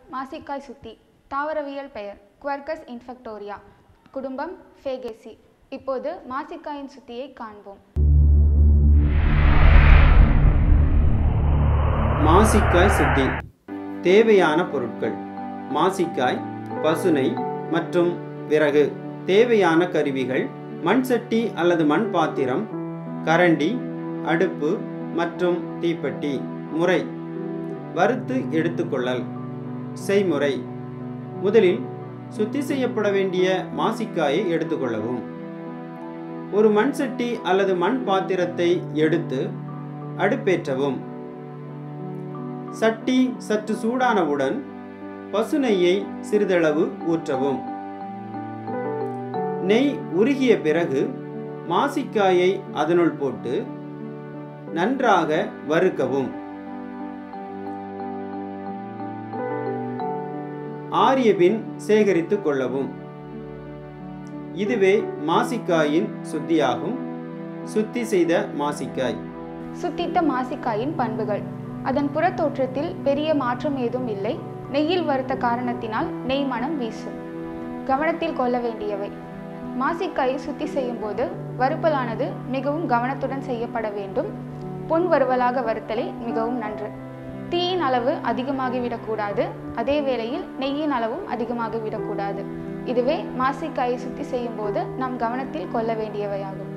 மாசிக்காய் சுத்தி தாவரவியல் பெயர் குவர்கஸ் இன்ஃபெக்டோரியா குடும்பம் ஃபேகேசி இப்போது மாசிக்காயின் சுத்தியை காண்போம் மாசிக்காய் சுத்தி தேவையான பொருட்கள் மாசிக்காய் பசுனை மற்றும் விறகு தேவையான கருவிகள் மண் சட்டி அல்லது மண் பாத்திரம் கரண்டி அடுப்பு மற்றும் தீப்பெட்டி முறை வறுத்து எடுத்துக்கொள்ளல் செய்முறை முதலில் சுத்தி செய்யப்பட வேண்டிய மாசிக்காயை எடுத்துக்கொள்ளவும் ஒரு மண் சட்டி அல்லது மண் பாத்திரத்தை எடுத்து அடுப்பேற்றவும் சட்டி சற்று சூடானவுடன் பசுநெய்யை சிறிதளவு ஊற்றவும் நெய் உருகிய பிறகு மாசிக்காயை அதனுள் போட்டு நன்றாக வறுக்கவும் ஆறிய பின் சேகரித்துக் கொள்ளவும் இதுவே மாசிக்காயின் சுத்தியாகும் சுத்தி செய்த மாசிக்காய் சுத்தித்த மாசிக்காயின் பண்புகள் அதன் புறத்தோற்றத்தில் பெரிய மாற்றம் ஏதும் இல்லை நெய்யில் வறுத்த காரணத்தினால் நெய் மனம் வீசும் கவனத்தில் கொள்ள வேண்டியவை மாசிக்காயை சுத்தி செய்யும் போது வறுப்பலானது மிகவும் கவனத்துடன் செய்யப்பட வேண்டும் பொன் வறுவலாக வறுத்தலே மிகவும் நன்று தீயின் அளவு அதிகமாகிவிடக்கூடாது அதே வேளையில் நெய்யின் அளவும் அதிகமாகிவிடக்கூடாது இதுவே மாசிக்காயை சுத்தி செய்யும் போது நாம் கவனத்தில் கொள்ள வேண்டியவையாகும்